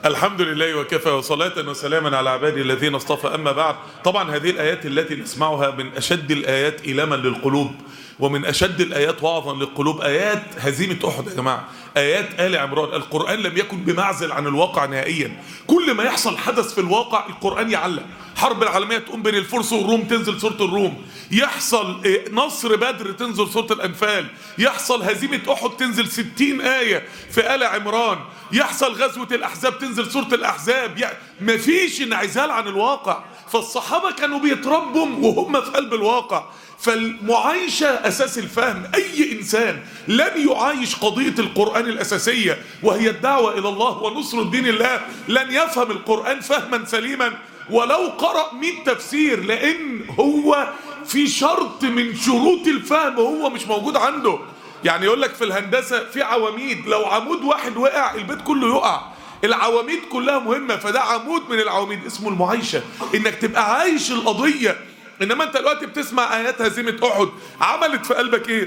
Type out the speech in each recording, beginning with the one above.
الحمد لله وكفى وصلاة وسلاما على عبادي الذين اصطفى أما بعد طبعا هذه الآيات التي نسمعها من أشد الآيات إيلاما للقلوب ومن أشد الآيات وعظا للقلوب آيات هزيمة أحد يا جماعة آيات آل عمران القرآن لم يكن بمعزل عن الواقع نهائيا كل ما يحصل حدث في الواقع القرآن يعلق حرب العالمية تقوم بين الفرس والروم تنزل سورة الروم يحصل نصر بدر تنزل سورة الأنفال يحصل هزيمة أحد تنزل ستين آية في آل عمران يحصل غزوة الأحزاب تنزل سورة الأحزاب يعني مفيش انعزال عن الواقع فالصحابة كانوا بيتربوا وهم في قلب الواقع فالمعايشة أساس الفهم أي إنسان لن يعايش قضية القرآن الأساسية وهي الدعوة إلى الله ونصر الدين الله لن يفهم القرآن فهما سليما ولو قرأ 100 تفسير لأن هو في شرط من شروط الفهم هو مش موجود عنده يعني يقول لك في الهندسة في عواميد لو عمود واحد وقع البيت كله يقع العواميد كلها مهمة فده عمود من العواميد اسمه المعايشة انك تبقى عايش القضية انما انت دلوقتي بتسمع ايات هزيمة احد عملت في قلبك ايه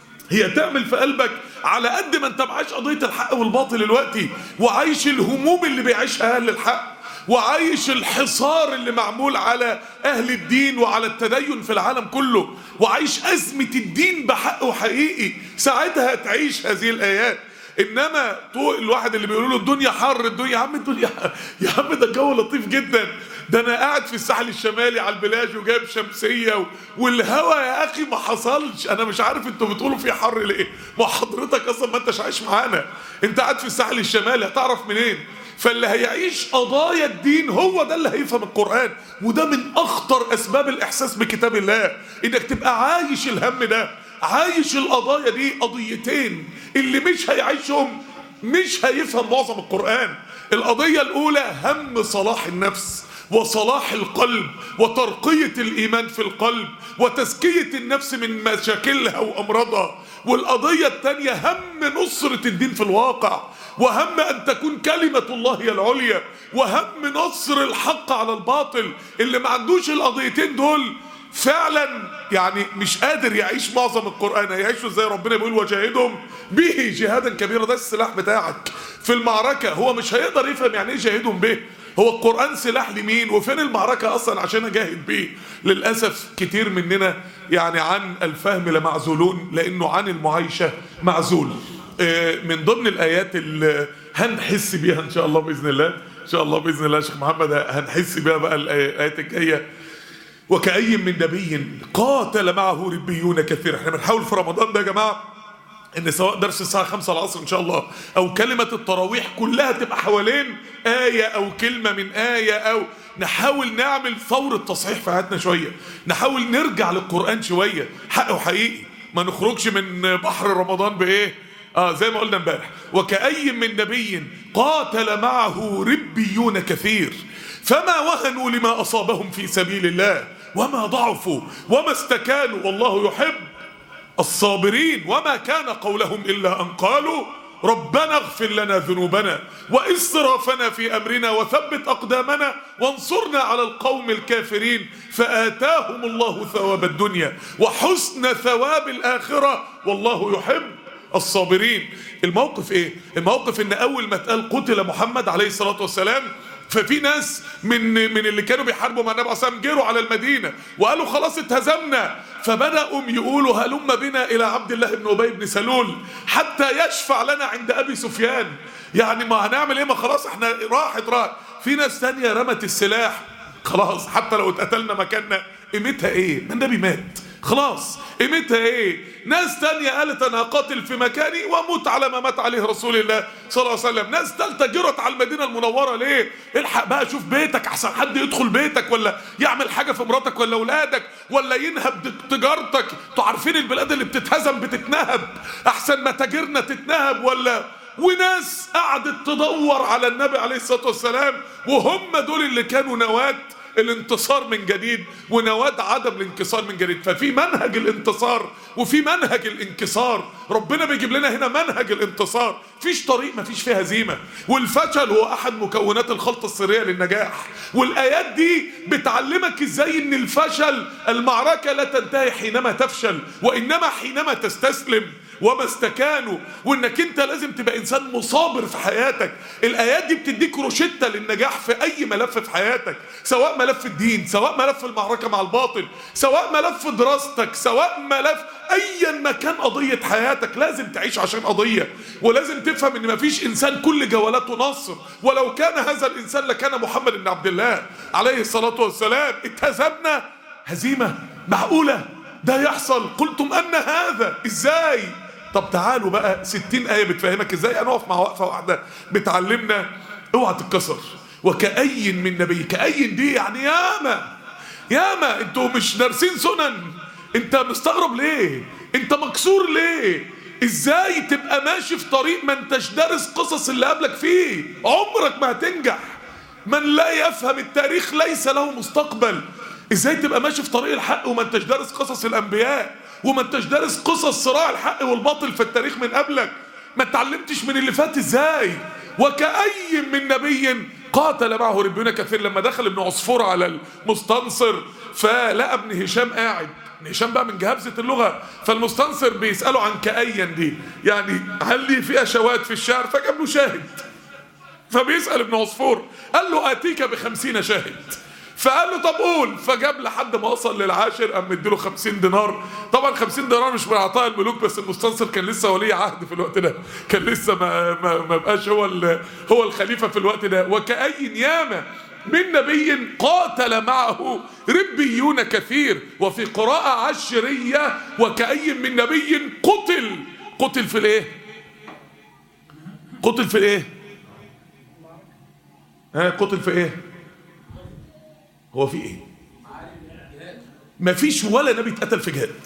هي تعمل في قلبك على قد ما انت معايش قضية الحق والباطل دلوقتي وعايش الهموم اللي بيعيشها اهل الحق وعايش الحصار اللي معمول على اهل الدين وعلى التدين في العالم كله وعايش ازمة الدين بحقه حقيقي ساعتها تعيش هذه الايات انما طوق الواحد اللي بيقولوا له الدنيا حر الدنيا يا عم الدنيا يا عم ده الجو لطيف جدا ده انا قاعد في الساحل الشمالي على البلاج وجايب شمسيه و... والهوا يا اخي ما حصلش انا مش عارف انتوا بتقولوا في حر ليه ما حضرتك اصلا ما انتش عايش معانا انت قاعد في الساحل الشمالي هتعرف منين فاللي هيعيش قضايا الدين هو ده اللي هيفهم القرآن وده من أخطر أسباب الإحساس بكتاب الله إنك تبقى عايش الهم ده عايش القضايا دي قضيتين اللي مش هيعيشهم مش هيفهم معظم القرآن القضية الأولى هم صلاح النفس وصلاح القلب وترقية الإيمان في القلب وتزكية النفس من مشاكلها وأمراضها والقضية الثانية هم نصرة الدين في الواقع وهم أن تكون كلمة الله هي العليا وهم نصر الحق على الباطل اللي ما عندوش القضيتين دول فعلا يعني مش قادر يعيش معظم القرآن هيعيشوا ازاي ربنا بيقول وجاهدهم به جهادا كبيرا ده السلاح بتاعك في المعركة هو مش هيقدر يفهم يعني ايه جاهدهم به هو القرآن سلاح لمين وفين المعركة أصلا عشان أجاهد بيه للأسف كتير مننا يعني عن الفهم لمعزولون لأنه عن المعايشة معزول من ضمن الآيات اللي هنحس بيها إن شاء الله بإذن الله إن شاء الله بإذن الله شيخ محمد هنحس بيها بقى الآيات الجاية وكأي من نبي قاتل معه ربيون كثير احنا بنحاول في رمضان ده يا جماعة ان سواء درس الساعة خمسة العصر ان شاء الله او كلمة التراويح كلها تبقى حوالين آية او كلمة من آية او نحاول نعمل ثورة تصحيح في حياتنا شوية نحاول نرجع للقرآن شوية حق وحقيقي ما نخرجش من بحر رمضان بايه اه زي ما قلنا امبارح وكأي من نبي قاتل معه ربيون كثير فما وهنوا لما أصابهم في سبيل الله وما ضعفوا وما استكانوا والله يحب الصابرين وما كان قولهم إلا أن قالوا ربنا اغفر لنا ذنوبنا وإسرافنا في أمرنا وثبت أقدامنا وانصرنا على القوم الكافرين فآتاهم الله ثواب الدنيا وحسن ثواب الآخرة والله يحب الصابرين الموقف ايه الموقف ان اول ما اتقال قتل محمد عليه الصلاة والسلام ففي ناس من من اللي كانوا بيحاربوا مع النبي عليه جروا على المدينه وقالوا خلاص اتهزمنا فبداوا يقولوا هلم بنا الى عبد الله بن ابي بن سلول حتى يشفع لنا عند ابي سفيان يعني ما هنعمل ايه ما خلاص احنا راحت راحت في ناس تانية رمت السلاح خلاص حتى لو اتقتلنا مكاننا قيمتها ايه ما النبي مات خلاص قيمتها ايه ناس تانية قالت انا هقاتل في مكاني واموت على ما مات عليه رسول الله صلى الله عليه وسلم ناس تالتة جرت على المدينة المنورة ليه الحق بقى شوف بيتك احسن حد يدخل بيتك ولا يعمل حاجة في مراتك ولا اولادك ولا ينهب تجارتك انتوا عارفين البلاد اللي بتتهزم بتتنهب احسن ما تاجرنا تتنهب ولا وناس قعدت تدور على النبي عليه الصلاة والسلام وهم دول اللي كانوا نواة الانتصار من جديد ونواد عدم الانكسار من جديد ففي منهج الانتصار وفي منهج الانكسار ربنا بيجيب لنا هنا منهج الانتصار فيش طريق ما فيش فيه هزيمة والفشل هو احد مكونات الخلطة السرية للنجاح والايات دي بتعلمك ازاي ان الفشل المعركة لا تنتهي حينما تفشل وانما حينما تستسلم وما استكانوا وانك انت لازم تبقى انسان مصابر في حياتك الايات دي بتديك روشته للنجاح في اي ملف في حياتك سواء ملف الدين سواء ملف المعركه مع الباطل سواء ملف دراستك سواء ملف ايا ما كان قضيه حياتك لازم تعيش عشان قضيه ولازم تفهم ان مفيش انسان كل جولاته نصر ولو كان هذا الانسان لكان محمد بن عبد الله عليه الصلاه والسلام اتهزمنا هزيمه معقوله ده يحصل قلتم ان هذا ازاي طب تعالوا بقى ستين آية بتفهمك ازاي هنقف مع وقفة واحدة بتعلمنا اوعى تتكسر وكأي من نبي كأي دي يعني ياما ياما انتوا مش دارسين سنن انت مستغرب ليه انت مكسور ليه ازاي تبقى ماشي في طريق ما انتش دارس قصص اللي قبلك فيه عمرك ما هتنجح من لا يفهم التاريخ ليس له مستقبل ازاي تبقى ماشي في طريق الحق وما انتش دارس قصص الانبياء وما انتش دارس قصص صراع الحق والباطل في التاريخ من قبلك ما اتعلمتش من اللي فات ازاي وكأي من نبي قاتل معه ربنا كثير لما دخل ابن عصفور على المستنصر فلقى ابن هشام قاعد ابن هشام بقى من جهابزة اللغة فالمستنصر بيسأله عن كأيا دي يعني هل لي فيها شواهد في الشعر فجاب له شاهد فبيسأل ابن عصفور قال له آتيك بخمسين شاهد فقال له طب قول فجاب لحد ما وصل للعاشر قام مديله 50 دينار طبعا 50 دينار مش من عطاء الملوك بس المستنصر كان لسه ولي عهد في الوقت ده كان لسه ما ما, ما بقاش هو هو الخليفه في الوقت ده وكأي ياما من نبي قاتل معه ربيون كثير وفي قراءة عشرية وكأي من نبي قتل قتل في الايه قتل في الايه ها قتل في ايه هو في ايه مفيش ولا نبي اتقتل في جهاد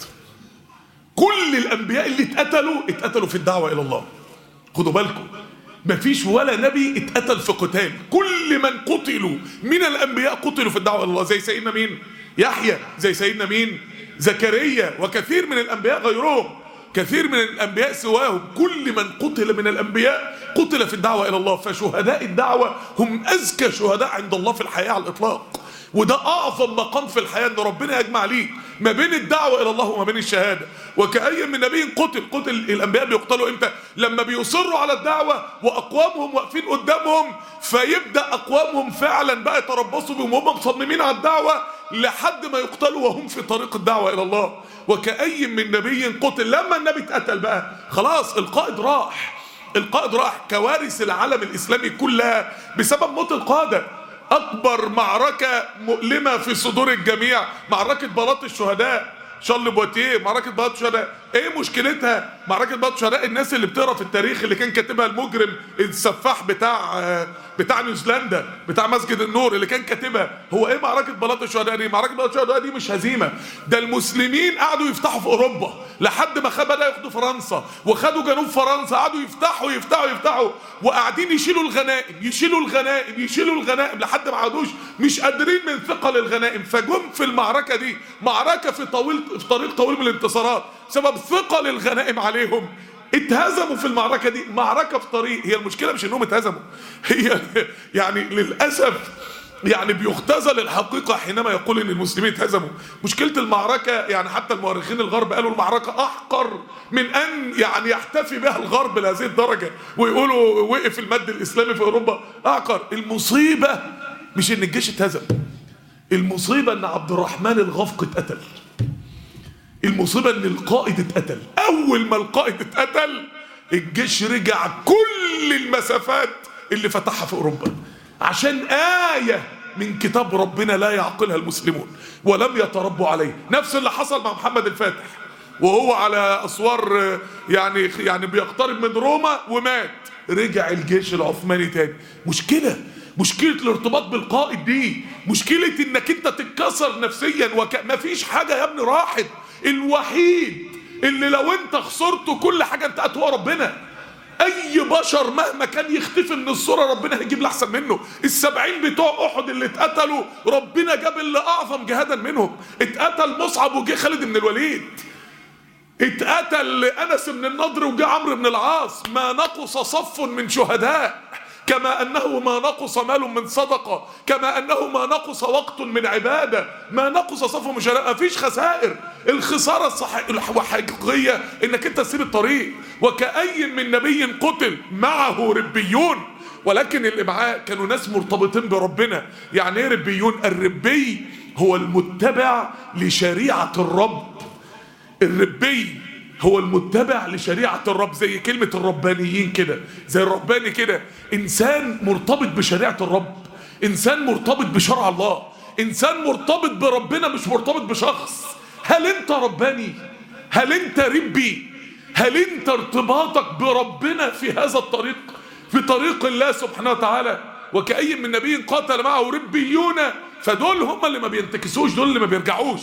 كل الانبياء اللي اتقتلوا اتقتلوا في الدعوه الى الله خدوا بالكم مفيش ولا نبي اتقتل في قتال كل من قتلوا من الانبياء قتلوا في الدعوه الى الله زي سيدنا مين يحيى زي سيدنا مين زكريا وكثير من الانبياء غيرهم كثير من الانبياء سواهم كل من قتل من الانبياء قتل في الدعوه الى الله فشهداء الدعوه هم اذكى شهداء عند الله في الحياه على الاطلاق وده اعظم مقام في الحياه ان ربنا يجمع ليه ما بين الدعوه الى الله وما بين الشهاده وكأي من نبي قتل قتل الانبياء بيقتلوا امتى لما بيصروا على الدعوه واقوامهم واقفين قدامهم فيبدا اقوامهم فعلا بقى يتربصوا بهم وهم مصممين على الدعوه لحد ما يقتلوا وهم في طريق الدعوه الى الله وكأي من نبي قتل لما النبي اتقتل بقى خلاص القائد راح القائد راح كوارث العالم الاسلامي كلها بسبب موت القاده اكبر معركه مؤلمه في صدور الجميع معركه بلاط الشهداء شارل بواتيه معركه بلاط الشهداء ايه مشكلتها معركه بلاط الشهداء الناس اللي بتقرا في التاريخ اللي كان كاتبها المجرم السفاح بتاع بتاع نيوزيلندا بتاع مسجد النور اللي كان كاتبها هو ايه معركه بلاط الشهداء دي معركه بلاط الشهداء دي مش هزيمه ده المسلمين قعدوا يفتحوا في اوروبا لحد ما بدا ياخدوا فرنسا وخدوا جنوب فرنسا قعدوا يفتحوا يفتحوا يفتحوا وقاعدين يشيلوا الغنائم يشيلوا الغنائم يشيلوا الغنائم لحد ما عادوش مش قادرين من ثقل الغنائم فجم في المعركه دي معركه في طويل في طريق طويل من الانتصارات سبب ثقل الغنائم عليهم اتهزموا في المعركه دي معركه في طريق هي المشكله مش انهم اتهزموا هي يعني للاسف يعني بيختزل الحقيقة حينما يقول ان المسلمين اتهزموا مشكلة المعركة يعني حتى المؤرخين الغرب قالوا المعركة احقر من ان يعني يحتفي بها الغرب لهذه الدرجة ويقولوا وقف المد الاسلامي في اوروبا احقر المصيبة مش ان الجيش اتهزم المصيبة ان عبد الرحمن الغفق اتقتل المصيبة ان القائد اتقتل اول ما القائد اتقتل الجيش رجع كل المسافات اللي فتحها في اوروبا عشان آية من كتاب ربنا لا يعقلها المسلمون ولم يتربوا عليه نفس اللي حصل مع محمد الفاتح وهو على اسوار يعني يعني بيقترب من روما ومات رجع الجيش العثماني تاني مشكله مشكله الارتباط بالقائد دي مشكله انك انت تتكسر نفسيا وك... مفيش حاجه يا ابني راحت الوحيد اللي لو انت خسرته كل حاجه انتهت هو ربنا اي بشر مهما كان يختفي من الصورة ربنا هيجيب لاحسن منه السبعين بتوع احد اللي اتقتلوا ربنا جاب اللي اعظم جهادا منهم اتقتل مصعب وجه خالد بن الوليد اتقتل انس بن النضر وجه عمرو بن العاص ما نقص صف من شهداء كما انه ما نقص مال من صدقه كما انه ما نقص وقت من عباده ما نقص صفو من شرائع ما فيش خسائر الخساره الصح... الحقيقيه انك انت تسيب الطريق وكأي من نبي قتل معه ربيون ولكن اللي معاه كانوا ناس مرتبطين بربنا يعني ايه ربيون الربي هو المتبع لشريعه الرب الربي هو المتبع لشريعة الرب زي كلمة الربانيين كده زي الرباني كده إنسان مرتبط بشريعة الرب إنسان مرتبط بشرع الله إنسان مرتبط بربنا مش مرتبط بشخص هل أنت رباني هل أنت ربي هل أنت ارتباطك بربنا في هذا الطريق في طريق الله سبحانه وتعالى وكأي من نبي قاتل معه ربيون فدول هم اللي ما بينتكسوش دول اللي ما بيرجعوش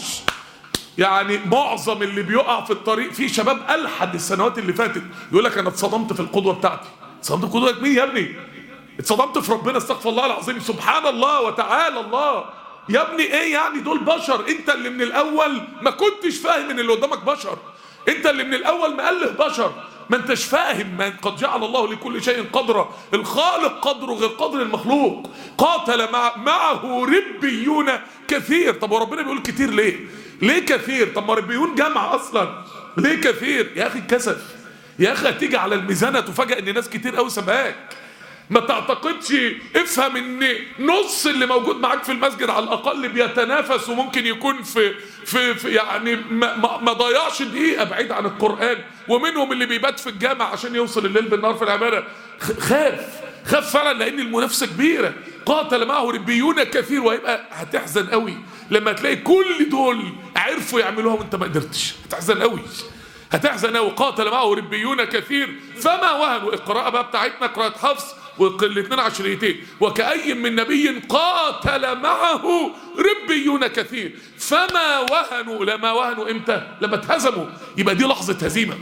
يعني معظم اللي بيقع في الطريق في شباب ألحد السنوات اللي فاتت يقول لك انا اتصدمت في القدوه بتاعتي اتصدمت في قدوه مين يا ابني اتصدمت في ربنا استغفر الله العظيم سبحان الله وتعالى الله يا ابني ايه يعني دول بشر انت اللي من الاول ما كنتش فاهم ان اللي قدامك بشر انت اللي من الاول مأله بشر ما انتش فاهم ما قد جعل الله لكل شيء قدرا الخالق قدره غير قدر المخلوق قاتل مع معه ربيون كثير طب وربنا بيقول كتير ليه ليه كثير طب ما ربيون جمع اصلا ليه كثير يا اخي اتكسف يا اخي هتيجي على الميزانه تفاجئ ان ناس كتير قوي سباك ما تعتقدش افهم ان نص اللي موجود معاك في المسجد على الاقل بيتنافس وممكن يكون في في, في يعني ما, ما, ما ضيعش دقيقه بعيد عن القران ومنهم اللي بيبات في الجامع عشان يوصل الليل بالنهار في العباده خاف خاف فعلا لان المنافسه كبيره قاتل معه ربيون كثير وهيبقى هتحزن قوي لما تلاقي كل دول عرفوا يعملوها وانت ما قدرتش هتحزن قوي هتحزن قوي قاتل معه ربيون كثير فما وهنوا القراءه بقى بتاعتنا قراءه حفص والاثنين عشريتين وكأي من نبي قاتل معه ربيون كثير فما وهنوا لما وهنوا امتى لما اتهزموا يبقى دي لحظة هزيمة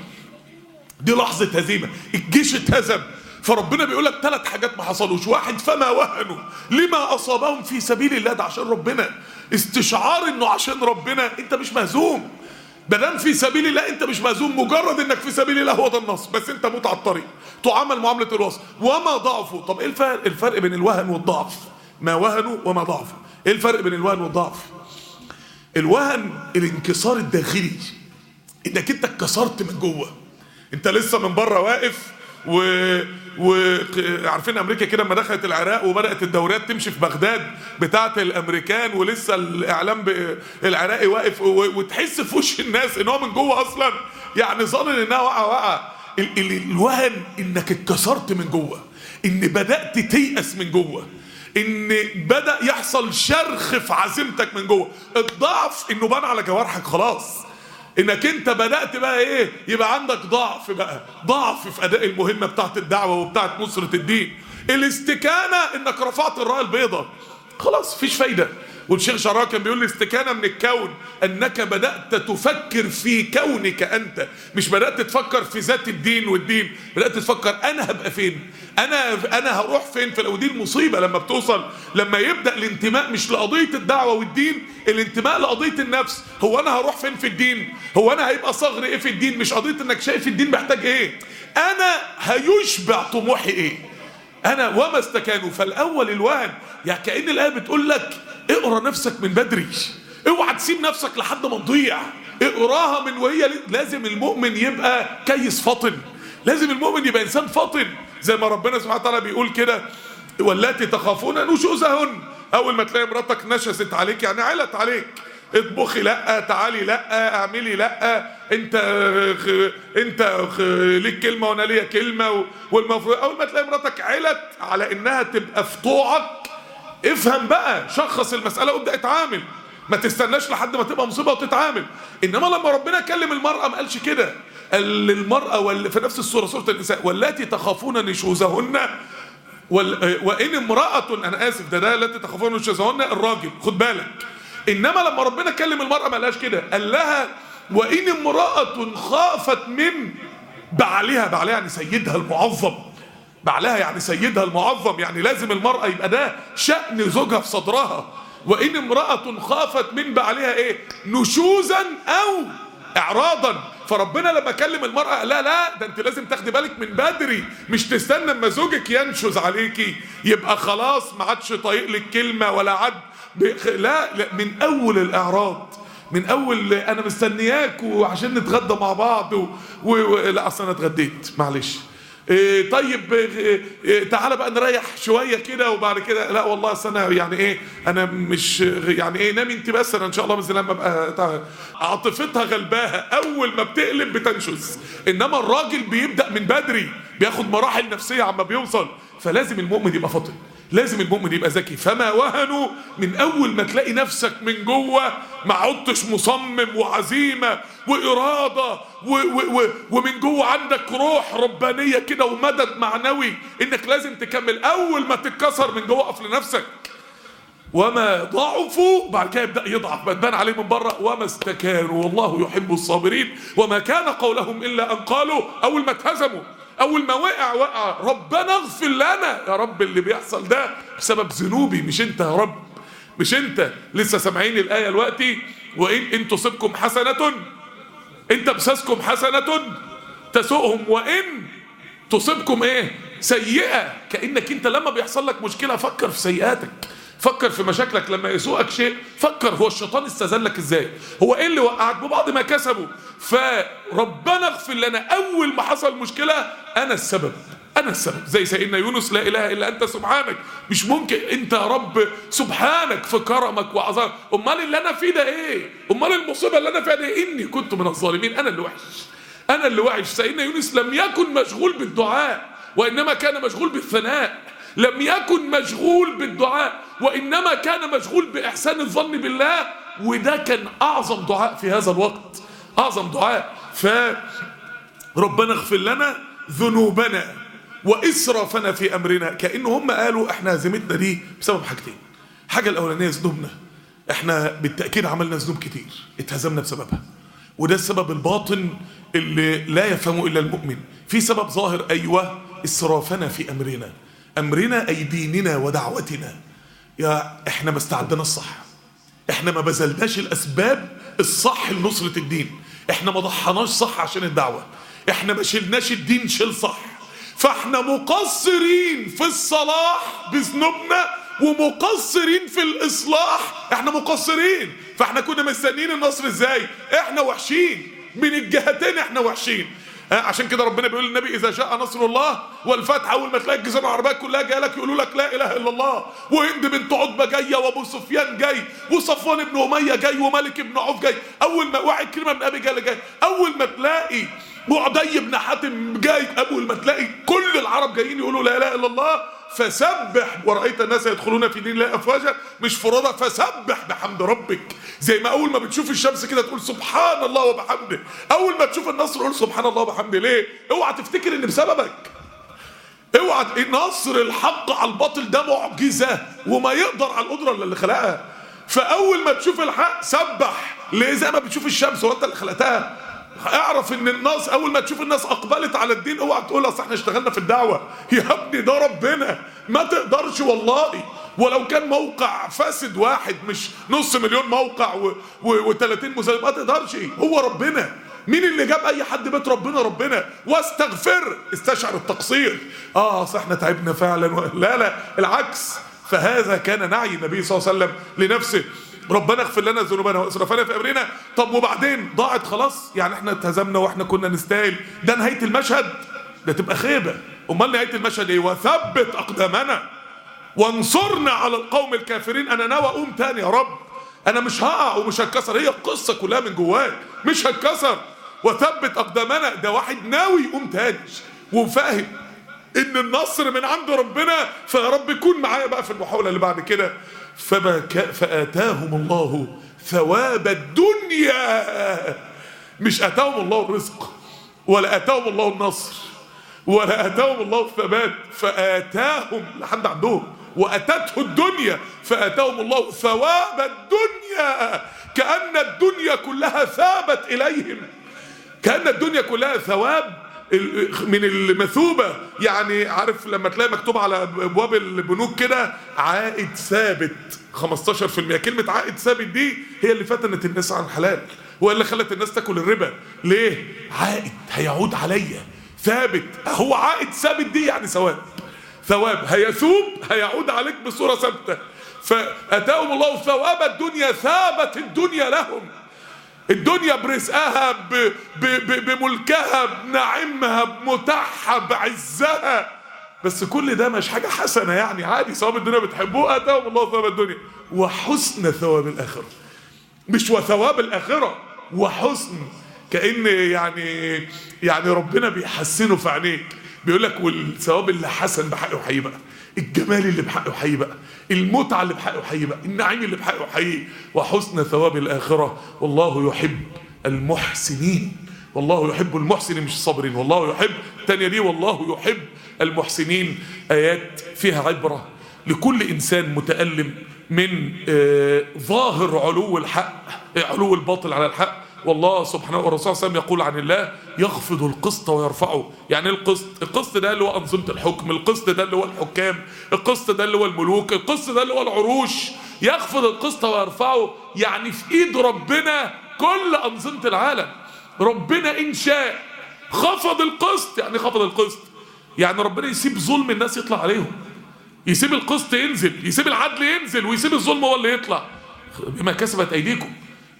دي لحظة هزيمة الجيش اتهزم فربنا بيقول لك ثلاث حاجات ما حصلوش واحد فما وهنوا لما اصابهم في سبيل الله ده عشان ربنا استشعار انه عشان ربنا انت مش مهزوم مادام في سبيل الله انت مش مهزوم مجرد انك في سبيل الله هو ده النص بس انت موت على الطريق تعامل معامله الوصف وما ضعفوا طب ايه الفرق الفرق بين الوهن والضعف ما وهنوا وما ضعفوا ايه الفرق بين الوهن والضعف الوهن الانكسار الداخلي انك انت اتكسرت من جوه انت لسه من بره واقف و وعارفين امريكا كده لما دخلت العراق وبدات الدوريات تمشي في بغداد بتاعه الامريكان ولسه الاعلام العراقي واقف وتحس في وش الناس ان هو من جوه اصلا يعني ظن انها واقعه واقعه الوهن انك اتكسرت من جوه ان بدات تيأس من جوه ان بدا يحصل شرخ في عزيمتك من جوه الضعف انه بان على جوارحك خلاص انك انت بدات بقى ايه يبقى عندك ضعف بقى ضعف في اداء المهمه بتاعت الدعوه وبتاعت نصره الدين الاستكانه انك رفعت الرايه البيضاء خلاص مفيش فايده والشيخ شعراء كان بيقول الاستكانه من الكون انك بدات تفكر في كونك انت مش بدات تفكر في ذات الدين والدين بدات تفكر انا هبقى فين انا انا هروح فين فلو دي المصيبه لما بتوصل لما يبدا الانتماء مش لقضيه الدعوه والدين الانتماء لقضيه النفس هو انا هروح فين في الدين هو انا هيبقى صغر ايه في الدين مش قضيه انك شايف الدين محتاج ايه انا هيشبع طموحي ايه انا وما استكانوا فالاول الوهن يعني كان الايه بتقول لك اقرا نفسك من بدري اوعى تسيب نفسك لحد ما تضيع اقراها من وهي لازم المؤمن يبقى كيس فطن لازم المؤمن يبقى انسان فطن زي ما ربنا سبحانه وتعالى بيقول كده واللاتي تخافون نشوزهن اول ما تلاقي مراتك نشست عليك يعني علت عليك اطبخي لا تعالي لا اعملي لا انت خ... انت خ... ليك كلمه وانا ليا كلمه والمفروض اول ما تلاقي مراتك علت على انها تبقى في طوعك افهم بقى شخص المساله وابدا اتعامل ما تستناش لحد ما تبقى مصيبه وتتعامل انما لما ربنا كلم المراه ما قالش كده قال للمراه وال... في نفس السوره سوره النساء واللاتي تخافون نشوزهن وال... وان امراه انا اسف ده ده التي تخافون نشوزهن الراجل خد بالك انما لما ربنا كلم المراه ما قالهاش كده قال لها وان امراه خافت من بعلها بعلها يعني سيدها المعظم بعلها يعني سيدها المعظم يعني لازم المرأة يبقى ده شأن زوجها في صدرها وإن امرأة خافت من بعلها إيه نشوزا أو إعراضا فربنا لما كلم المرأة لا لا ده انت لازم تاخدي بالك من بدري مش تستنى اما زوجك ينشز عليكي يبقى خلاص ما عادش طايق لك كلمة ولا عد بخ... لا, لا من اول الاعراض من اول انا مستنياك وعشان نتغدى مع بعض و... و... و... لا اصل انا اتغديت معلش إيه طيب إيه إيه تعالى بقى نريح شويه كده وبعد كده لا والله اصل انا يعني ايه انا مش يعني ايه نامي انت بس انا ان شاء الله باذن الله لما ابقى عاطفتها غلباها اول ما بتقلب بتنشز انما الراجل بيبدا من بدري بياخد مراحل نفسيه عما بيوصل فلازم المؤمن يبقى فاطن لازم المؤمن يبقى ذكي فما وهنوا من اول ما تلاقي نفسك من جوه ما عدتش مصمم وعزيمه واراده و و و ومن جوه عندك روح ربانيه كده ومدد معنوي انك لازم تكمل اول ما تتكسر من جوه اقف لنفسك وما ضعفوا بعد كده يبدا يضعف بتبان عليه من بره وما استكانوا والله يحب الصابرين وما كان قولهم الا ان قالوا اول ما اتهزموا اول ما وقع وقع ربنا اغفر لنا يا رب اللي بيحصل ده بسبب ذنوبي مش انت يا رب مش انت لسه سامعين الايه دلوقتي وان ان تصبكم حسنه ان تمسسكم حسنه تسؤهم وان تصبكم ايه سيئه كانك انت لما بيحصل لك مشكله فكر في سيئاتك فكر في مشاكلك لما يسوءك شيء فكر هو الشيطان استذلك ازاي هو ايه اللي وقعك ببعض ما كسبوا فربنا اغفر لنا اول ما حصل مشكله انا السبب انا السبب زي سيدنا يونس لا اله الا انت سبحانك مش ممكن انت يا رب سبحانك في كرمك وعظمك امال اللي انا فيه ده ايه امال المصيبه اللي انا فيها دي اني كنت من الظالمين انا اللي وحش انا اللي وحش سيدنا يونس لم يكن مشغول بالدعاء وانما كان مشغول بالثناء لم يكن مشغول بالدعاء وانما كان مشغول باحسان الظن بالله وده كان اعظم دعاء في هذا الوقت اعظم دعاء فربنا اغفر لنا ذنوبنا واسرافنا في امرنا كان هم قالوا احنا هزيمتنا دي بسبب حاجتين الحاجه الاولانيه ذنوبنا احنا بالتاكيد عملنا ذنوب كتير اتهزمنا بسببها وده السبب الباطن اللي لا يفهمه الا المؤمن في سبب ظاهر ايوه اسرافنا في امرنا امرنا اي ديننا ودعوتنا يا احنا ما استعدناش الصح احنا ما بذلناش الاسباب الصح لنصرة الدين احنا ما ضحناش صح عشان الدعوة احنا ما شلناش الدين شيل صح فاحنا مقصرين في الصلاح بذنوبنا ومقصرين في الاصلاح احنا مقصرين فاحنا كنا مستنيين النصر ازاي احنا وحشين من الجهتين احنا وحشين عشان كده ربنا بيقول للنبي اذا شاء نصر الله والفتح اول ما تلاقي الجزيره العربيه كلها جايه لك يقولوا لك لا اله الا الله وهند بنت عتبه جايه وابو سفيان جاي وصفوان بن اميه جاي وملك بن عوف جاي اول ما واحد كلمه من ابي جهل جاي اول ما تلاقي وعدي بن حاتم جاي اول ما تلاقي كل العرب جايين يقولوا لا اله الا الله فسبح ورأيت الناس يدخلون في دين الله أفواجا مش فرادى فسبح بحمد ربك زي ما أول ما بتشوف الشمس كده تقول سبحان الله وبحمده أول ما تشوف النصر قول سبحان الله وبحمده ليه اوعى تفتكر إن بسببك اوعى نصر الحق على الباطل ده معجزة وما يقدر على القدرة اللي خلقها فأول ما تشوف الحق سبح ليه زي ما بتشوف الشمس وانت اللي خلقتها اعرف ان الناس اول ما تشوف الناس اقبلت على الدين اوعى تقول اصل احنا اشتغلنا في الدعوه يا ابني ده ربنا ما تقدرش والله ولو كان موقع فاسد واحد مش نص مليون موقع و30 مسلم ما تقدرش هو ربنا مين اللي جاب اي حد بيت ربنا ربنا واستغفر استشعر التقصير اه اصل احنا تعبنا فعلا لا لا العكس فهذا كان نعي النبي صلى الله عليه وسلم لنفسه ربنا اغفر لنا ذنوبنا واسرافنا في امرنا طب وبعدين ضاعت خلاص يعني احنا اتهزمنا واحنا كنا نستاهل ده نهايه المشهد ده تبقى خيبه امال نهايه المشهد ايه وثبت اقدامنا وانصرنا على القوم الكافرين انا ناوي اقوم تاني يا رب انا مش هقع ومش هتكسر هي القصه كلها من جواك مش هتكسر وثبت اقدامنا ده واحد ناوي يقوم تاني وفاهم ان النصر من عند ربنا فيا رب يكون معايا بقى في المحاوله اللي بعد كده فبك فآتاهم الله ثواب الدنيا مش آتاهم الله الرزق ولا آتاهم الله النصر ولا آتاهم الله الثبات فآتاهم لحد عندهم وأتته الدنيا فآتاهم الله ثواب الدنيا كأن الدنيا كلها ثابت إليهم كأن الدنيا كلها ثواب من المثوبة يعني عارف لما تلاقي مكتوب على ابواب البنوك كده عائد ثابت 15% كلمة عائد ثابت دي هي اللي فتنت الناس عن الحلال هو اللي خلت الناس تاكل الربا ليه عائد هيعود عليا ثابت هو عائد ثابت دي يعني ثواب ثواب هيثوب هيعود عليك بصوره ثابته فاتاهم الله ثواب الدنيا ثابت الدنيا لهم الدنيا برزقها ب... ب... ب... بملكها بنعيمها بمتعها بعزها بس كل ده مش حاجة حسنة يعني عادي ثواب الدنيا بتحبوه آتاهم الله ثواب الدنيا وحسن ثواب الآخرة مش وثواب الآخرة وحسن كأن يعني يعني ربنا بيحسنه في عينيك بيقول لك والثواب اللي حسن بحقه حقيقي بقى الجمال اللي بحقه حقيقي بقى المتعة اللي بحقه حقيقي بقى النعيم اللي بحقه حقيقي وحسن ثواب الآخرة والله يحب المحسنين والله يحب المحسنين مش الصابرين والله يحب الثانية دي والله يحب المحسنين آيات فيها عبرة لكل إنسان متألم من آه ظاهر علو الحق علو الباطل على الحق والله سبحانه والرسول صلى الله عليه وسلم يقول عن الله يخفض القسط ويرفعه يعني القسط القسط ده اللي هو أنظمة الحكم القسط ده اللي هو الحكام القسط ده اللي هو الملوك القسط ده اللي هو العروش يخفض القسط ويرفعه يعني في ايد ربنا كل أنظمة العالم ربنا إن شاء خفض القسط يعني خفض القسط يعني ربنا يسيب ظلم الناس يطلع عليهم يسيب القسط ينزل يسيب العدل ينزل ويسيب الظلم هو اللي يطلع بما كسبت ايديكم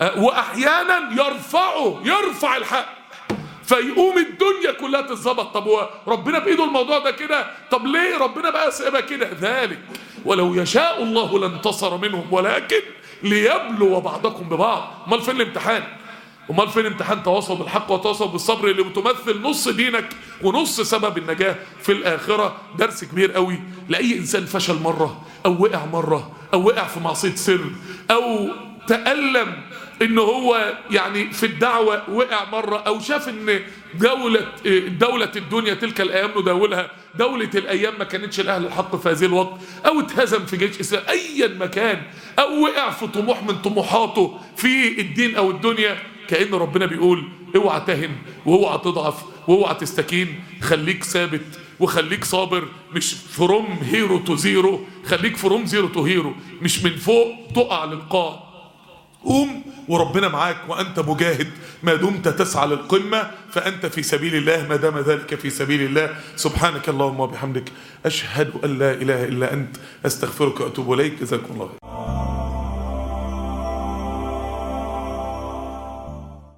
واحيانا يرفعه يرفع الحق فيقوم الدنيا كلها تتظبط طب هو ربنا بايده الموضوع ده كده طب ليه ربنا بقى سيبها كده ذلك ولو يشاء الله لانتصر منهم ولكن ليبلو بعضكم ببعض امال فين الامتحان امال فين امتحان تواصل بالحق وتواصل بالصبر اللي بتمثل نص دينك ونص سبب النجاة في الآخرة درس كبير قوي لأي إنسان فشل مرة أو وقع مرة أو وقع في معصية سر أو تألم إن هو يعني في الدعوة وقع مرة أو شاف إن دولة دولة الدنيا تلك الأيام نداولها دولة الأيام ما كانتش الأهل الحق في هذه الوقت أو اتهزم في جيش إسلام أيا مكان أو وقع في طموح من طموحاته في الدين أو الدنيا كأن ربنا بيقول اوعى تهن واوعى تضعف واوعى تستكين خليك ثابت وخليك صابر مش فروم هيرو تو زيرو خليك فروم زيرو تو هيرو مش من فوق تقع للقاع قوم وربنا معاك وأنت مجاهد ما دمت تسعى للقمة فأنت في سبيل الله ما دام ذلك في سبيل الله سبحانك اللهم وبحمدك أشهد أن لا إله إلا أنت أستغفرك وأتوب إليك جزاكم الله خير